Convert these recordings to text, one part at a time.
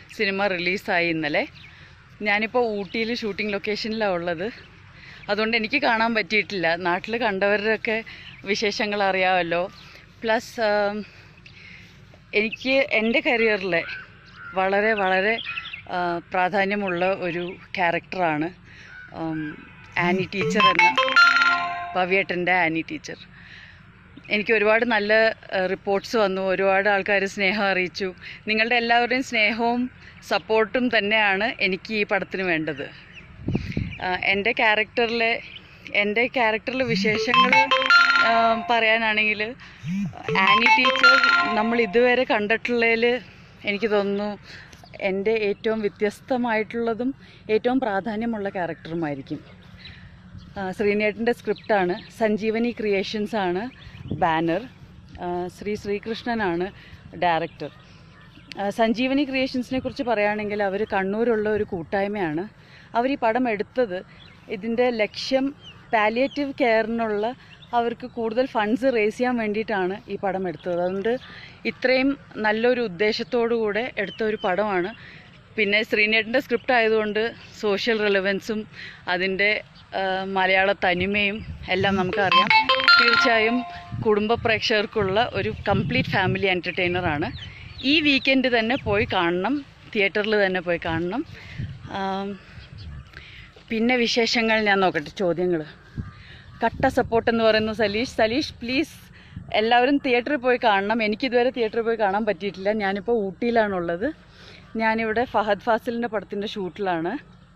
cinema റിലീസായി ഇന്നലെ ഞാനിപ്പോൾ ഊട്ടിയിൽ ഷൂട്ടിംഗ് ലൊക്കേഷനിലാണ് ഉള്ളത് അതുകൊണ്ട് എനിക്ക് കാണാൻ പറ്റിയിട്ടില്ല നാട്ടിൽ കണ്ടവരുടെയൊക്കെ വിശേഷങ്ങൾ അറിയാമല്ലോ പ്ലസ് എനിക്ക് എൻ്റെ കരിയറിലെ വളരെ വളരെ ആ, പ്രാധാന്യമുള്ള ഒരു ക്യാരക്ടറാണ് ഉം, ആനി ടീച്ചർ എന്ന പവിയേട്ടൻ്റെ ആനി ടീച്ചർ എനിക്ക് ഒരുപാട് നല്ല റിപ്പോർട്ട്സ് വന്നു ഒരുപാട് ആൾക്കാർ സ്നേഹം അറിയിച്ചു നിങ്ങളുടെ എല്ലാവരുടെയും സ്നേഹവും സപ്പോർട്ടും തന്നെയാണ് എനിക്ക് ഈ പടത്തിന് വേണ്ടത് ആ, എൻ്റെ ക്യാരക്ടറിലെ എൻ്റെ ക്യാരക്ടറിലെ വിശേഷങ്ങൾ പറയാനാണെങ്കിൽ ആനി ടീച്ചർ നമ്മൾ ഇതുവരെ കണ്ടിട്ടുള്ളതിൽ എനിക്ക് തോന്നുന്നു എൻ്റെ ഏറ്റവും വ്യത്യസ്തമായിട്ടുള്ളതും ഏറ്റവും പ്രാധാന്യമുള്ള ക്യാരക്ടറുമായിരിക്കും ആ, ശ്രീനേട്ടൻ്റെ സ്ക്രിപ്റ്റാണ് സഞ്ജീവനി ക്രിയേഷൻസ് ആണ് ബാനർ ആ, ശ്രീ ശ്രീകൃഷ്ണനാണ് ഡയറക്ടർ ആ, സഞ്ജീവനി ക്രിയേഷൻസിനെ കുറിച്ച് പറയുകയാണെങ്കിൽ അവർ കണ്ണൂരുള്ള ഒരു കൂട്ടായ്മയാണ് അവർ ഈ പടം എടുത്തത് ഇതിൻ്റെ ലക്ഷ്യം പാലിയേറ്റീവ് കെയറിനുള്ള അവർക്ക് കൂടുതൽ ഫണ്ട്സ് റേസ് ചെയ്യാൻ വേണ്ടിയിട്ടാണ് ഈ പടം എടുത്തത് അതുകൊണ്ട് ഇത്രയും നല്ലൊരു ഉദ്ദേശത്തോടു കൂടെ എടുത്ത ഒരു പടമാണ് പിന്നെ ശ്രീനേട്ടൻ്റെ സ്ക്രിപ്റ്റ് ആയതുകൊണ്ട് സോഷ്യൽ റിലവൻസും അതിൻ്റെ ആ, മലയാള തനിമയും എല്ലാം നമുക്കറിയാം തീർച്ചയായും കുടുംബ പ്രേക്ഷകർക്കുള്ള ഒരു കംപ്ലീറ്റ് ഫാമിലി എൻ്റർടൈനറാണ് ഈ വീക്കെൻഡ് തന്നെ പോയി കാണണം തിയേറ്ററിൽ തന്നെ പോയി കാണണം ആം, പിന്നെ വിശേഷങ്ങൾ ഞാൻ നോക്കട്ടെ ചോദ്യങ്ങൾ കട്ട സപ്പോർട്ട് എന്ന് പറയുന്ന സലീഷ് സലീഷ് പ്ലീസ് എല്ലാവരും തിയേറ്ററിൽ പോയി കാണണം എനിക്കിതുവരെ തിയേറ്ററിൽ പോയി കാണാൻ പറ്റിയിട്ടില്ല ഞാനിപ്പോൾ ഊട്ടിയിലാണുള്ളത് ഞാനിവിടെ ഫഹദ് ഫാസിലിൻ്റെ പടത്തിൻ്റെ ഷൂട്ടിലാണ്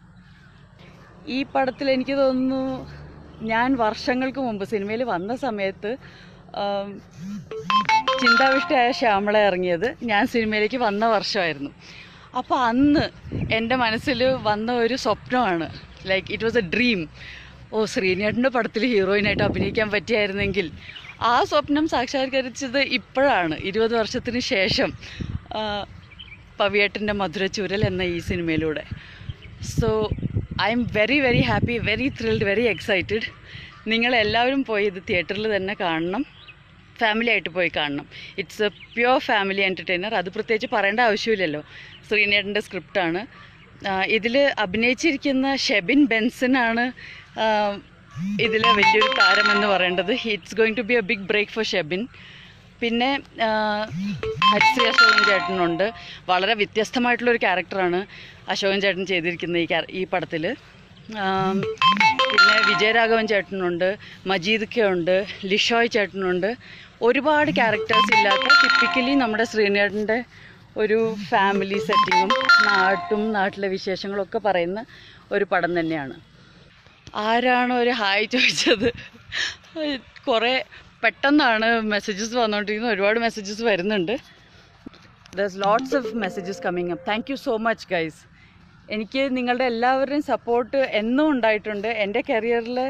ഈ പടത്തിൽ എനിക്ക് തോന്നുന്നു ഞാൻ വർഷങ്ങൾക്ക് മുമ്പ് സിനിമയിൽ വന്ന സമയത്ത് ആം, ചിന്താവിഷ്ടയായ ശ്യാമള ഇറങ്ങിയത് ഞാൻ സിനിമയിലേക്ക് വന്ന വർഷമായിരുന്നു അപ്പോൾ അന്ന് എൻ്റെ മനസ്സിൽ വന്ന ഒരു സ്വപ്നമാണ് like it was a dream ഓ ശ്രീനേട്ടൻ്റെ പടത്തിൽ ഹീറോയിനായിട്ട് അഭിനയിക്കാൻ പറ്റിയായിരുന്നെങ്കിൽ ആ സ്വപ്നം സാക്ഷാത്കരിച്ചത് ഇപ്പോഴാണ് ഇരുപത് വർഷത്തിന് ശേഷം ആ, പവിയേട്ടൻ്റെ മധുരചൂരൽ എന്ന ഈ സിനിമയിലൂടെ so I am very very happy very thrilled very excited നിങ്ങളെല്ലാവരും പോയി ഇത് തിയേറ്ററിൽ തന്നെ കാണണം ഫാമിലി ആയിട്ട് പോയി കാണണം it's a pure family entertainer അത് പ്രത്യേകിച്ച് പറയേണ്ട ആവശ്യമില്ലല്ലോ ശ്രീനേട്ടൻ്റെ സ്ക്രിപ്റ്റാണ് ഇതിൽ അഭിനയിച്ചിരിക്കുന്ന ഷെബിൻ ബെൻസനാണ് ഇതിലെ വലിയൊരു താരമെന്ന് പറയേണ്ടത് it's going to be a big break for Shebin പിന്നെ ആ, ഹരിശ്രീ അശോകൻ ചേട്ടനുണ്ട് വളരെ വ്യത്യസ്തമായിട്ടുള്ളൊരു ക്യാരക്ടറാണ് അശോകൻ ചേട്ടൻ ചെയ്തിരിക്കുന്ന ഈ ക്യാ- ഈ പടത്തിൽ പിന്നെ വിജയരാഘവൻ ചേട്ടനുണ്ട് മജീദ് കെ ഉണ്ട് ലിഷോയ് ചേട്ടനുണ്ട് ഒരുപാട് ക്യാരക്ടേഴ്സ് ഇല്ലാത്ത ടിപ്പിക്കലി നമ്മുടെ ശ്രീനേട്ടൻ്റെ ഒരു ഫാമിലി സെറ്റിങ്ങും നാട്ടും നാട്ടിലെ വിശേഷങ്ങളൊക്കെ പറയുന്ന ഒരു പടം തന്നെയാണ് ആരാണ് ഒരു ഹായ് ചോദിച്ചത് കുറേ പെട്ടെന്നാണ് മെസ്സേജസ് വന്നുകൊണ്ടിരിക്കുന്നത് ഒരുപാട് മെസ്സേജസ് വരുന്നുണ്ട് thus lots of messages coming up thank you so much guys എനിക്ക് നിങ്ങളുടെ എല്ലാവരുടെയും സപ്പോർട്ട് എന്നും ഉണ്ടായിട്ടുണ്ട് എൻ്റെ കരിയറിലെ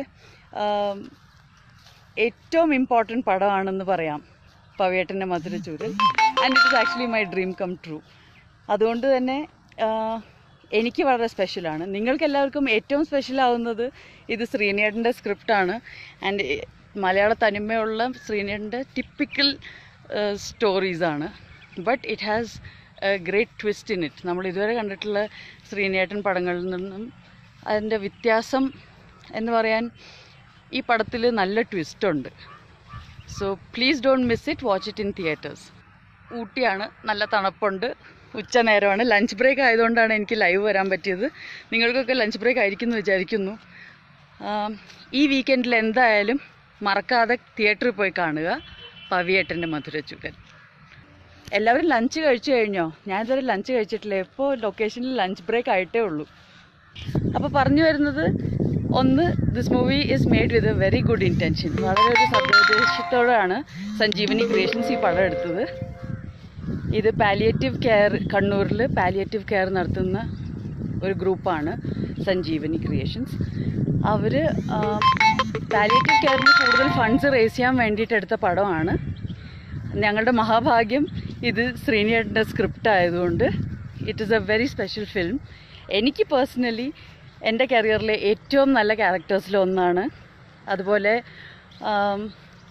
ഏറ്റവും ഇമ്പോർട്ടൻറ്റ് പടമാണെന്ന് പറയാം പവിയേട്ടൻ്റെ Madhurachooral and it is actually my dream come true അതുകൊണ്ട് തന്നെ ആ, എനിക്ക് വളരെ സ്പെഷ്യലാണ് നിങ്ങൾക്ക് എല്ലാവർക്കും ഏറ്റവും സ്പെഷ്യൽ ആവുന്നത് ഇത് ശ്രീനേട്ടൻ്റെ സ്ക്രിപ്റ്റാണ് ആൻഡ് മലയാള തനിമയുള്ള ശ്രീനേട്ടൻ്റെ ടിപ്പിക്കൽ സ്റ്റോറീസാണ് but it has a great twist in it നമ്മൾ ഇതുവരെ കണ്ടിട്ടുള്ള ശ്രീനേട്ടൻ പടങ്ങളിൽ നിന്നും അതിൻ്റെ വ്യത്യാസം എന്ന് പറയാൻ ഈ പടത്തിൽ നല്ല ട്വിസ്റ്റ് ഉണ്ട് so please don't miss it watch it in theatres ഊട്ടിയാണ് നല്ല തണുപ്പുണ്ട് ഉച്ച നേരമാണ് ലഞ്ച് ബ്രേക്ക് ആയതുകൊണ്ടാണ് എനിക്ക് ലൈവ് വരാൻ പറ്റിയത് നിങ്ങൾക്കൊക്കെ ലഞ്ച് ബ്രേക്ക് ആയിരിക്കും എന്ന് വിചാരിക്കുന്നു ആം, ഈ വീക്കെൻഡിൽ എന്തായാലും മറക്കാതെ തിയേറ്ററിൽ പോയി കാണുക പവിയേട്ടൻ്റെ മധുരച്ചുകൻ എല്ലാവരും ലഞ്ച് കഴിച്ചു കഴിഞ്ഞോ ഞാൻ ഇതുവരെ ലഞ്ച് കഴിച്ചിട്ടില്ല ഇപ്പോൾ ലൊക്കേഷനിൽ ലഞ്ച് ബ്രേക്ക് ആയിട്ടേ ഉള്ളൂ അപ്പോൾ പറഞ്ഞു വരുന്നത് ഒന്ന് this movie is made with a very good intention വളരെ ഒരു സദ്യോദ്ദേശത്തോടാണ് സഞ്ജീവനി ക്രിയേഷൻസ് ഈ പടം എടുത്തത് ഇത് പാലിയേറ്റീവ് കെയർ കണ്ണൂരിൽ പാലിയേറ്റീവ് കെയർ നടത്തുന്ന ഒരു ഗ്രൂപ്പാണ് സഞ്ജീവനി ക്രിയേഷൻസ് അവർ പാലിയേറ്റീവ് കെയറിന് കൂടുതൽ ഫണ്ട്സ് റേസ് ചെയ്യാൻ വേണ്ടിയിട്ട് എടുത്ത പടമാണ് ഞങ്ങളുടെ മഹാഭാഗ്യം ഇത് ശ്രീനിയേട്ടൻ്റെ സ്ക്രിപ്റ്റ് ആയതുകൊണ്ട് it is a very special film എനിക്ക് പേഴ്സണലി എൻ്റെ കരിയറിലെ ഏറ്റവും നല്ല ക്യാരക്ടേഴ്സിൽ ഒന്നാണ് അതുപോലെ ആം,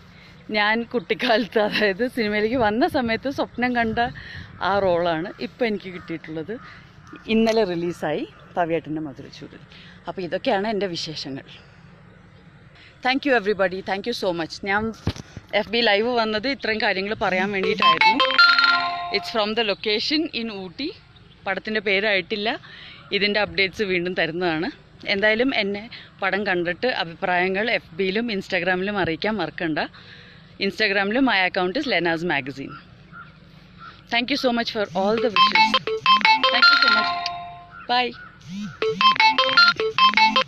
ഞാൻ കുട്ടിക്കാലത്ത് അതായത് സിനിമയിലേക്ക് വന്ന സമയത്ത് സ്വപ്നം കണ്ട ആ റോളാണ് ഇപ്പോൾ എനിക്ക് കിട്ടിയിട്ടുള്ളത് ഇന്നലെ റിലീസായി പവിയേട്ടൻ്റെ മധുരച്ചൂടിൽ അപ്പോൾ ഇതൊക്കെയാണ് എൻ്റെ വിശേഷങ്ങൾ thank you everybody thank you so much ഞാൻ എഫ് ബി ലൈവ് വന്നത് ഇത്രയും കാര്യങ്ങൾ പറയാൻ വേണ്ടിയിട്ടായിരുന്നു it's from the location in Ooty പടത്തിൻ്റെ പേരായിട്ടില്ല ഇതിൻ്റെ അപ്ഡേറ്റ്സ് വീണ്ടും തരുന്നതാണ് എന്തായാലും എന്നെ പടം കണ്ടിട്ട് അഭിപ്രായങ്ങൾ എഫ് ബിയിലും ഇൻസ്റ്റാഗ്രാമിലും അറിയിക്കാൻ മറക്കണ്ട ഇൻസ്റ്റാഗ്രാമിലും my account is Lena's magazine thank you so much for all the wishes thank you so much by